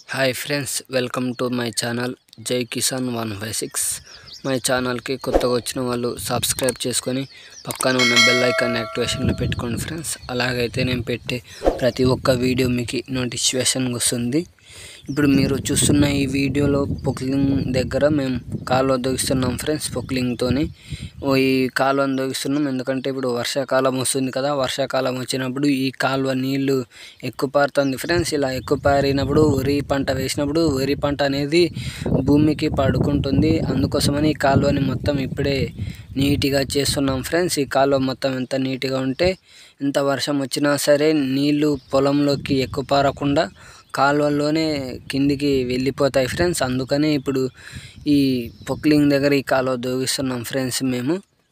hi friends welcome to my channel Jai Kisan one five six my ఛానల్కి కొత్తగా వచ్చిన వాళ్ళు సబ్స్క్రైబ్ చేసుకొని పక్కన ఉన్న బెల్ ఐకాన్ యాక్టివేషన్లో పెట్టుకోండి ఫ్రెండ్స్ అలాగైతే నేను పెట్టే ప్రతి ఒక్క వీడియో మీకు నోటిఫికేషన్ వస్తుంది ఇప్పుడు మీరు చూస్తున్న ఈ వీడియోలో పొక్లింగ్ దగ్గర మేము కాలువ దొగిస్తున్నాం ఫ్రెండ్స్ పొక్లింగ్తోని ఓ ఈ కాలువను దొగిస్తున్నాం ఎందుకంటే ఇప్పుడు వర్షాకాలం వస్తుంది కదా వర్షాకాలం వచ్చినప్పుడు ఈ కాలువ నీళ్లు ఎక్కువ పారుతుంది ఫ్రెండ్స్ ఇలా ఎక్కువ పారినప్పుడు వరి పంట వేసినప్పుడు వరి పంట అనేది భూమికి పడుకుంటుంది అందుకోసమని ఈ కాలువని మొత్తం ఇప్పుడే నీట్గా చేస్తున్నాం ఫ్రెండ్స్ ఈ కాలువ మొత్తం ఎంత నీట్గా ఉంటే ఎంత వర్షం వచ్చినా సరే నీళ్లు పొలంలోకి ఎక్కువ పారకుండా కాలువల్లోనే కిందికి వెళ్ళిపోతాయి ఫ్రెండ్స్ అందుకనే ఇప్పుడు ఈ పొక్లింగ్ దగ్గర ఈ కాలువ దోగిస్తున్నాం ఫ్రెండ్స్ మేము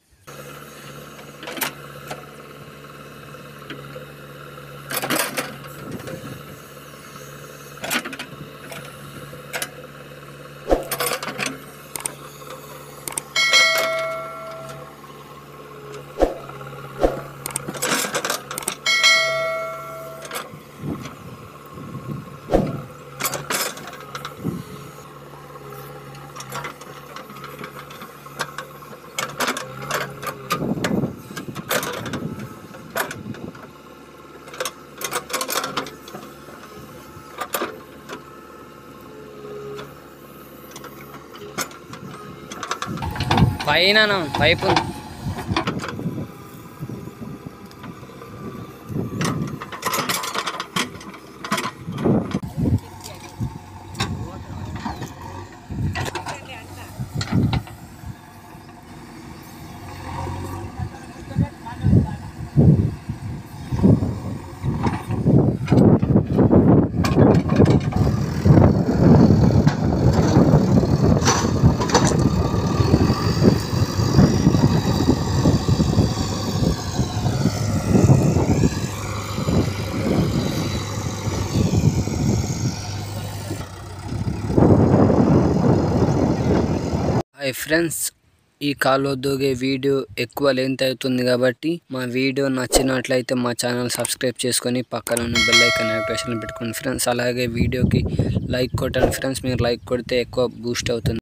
పైన పైపు హాయ్ ఫ్రెండ్స్ ఈ కాల్లో దూగే వీడియో ఎక్కువ లెంత్ అవుతుంది కాబట్టి మా వీడియో నచ్చినట్లయితే మా ఛానల్ సబ్స్క్రైబ్ చేసుకొని పక్కన ఉన్న బెల్ ఐకాన్ యాక్టివేషన్ పెట్టుకోండి ఫ్రెండ్స్ అలాగే వీడియోకి లైక్ కొట్టండి ఫ్రెండ్స్ మీరు లైక్ కొడితే ఎక్కువ బూస్ట్ అవుతుంది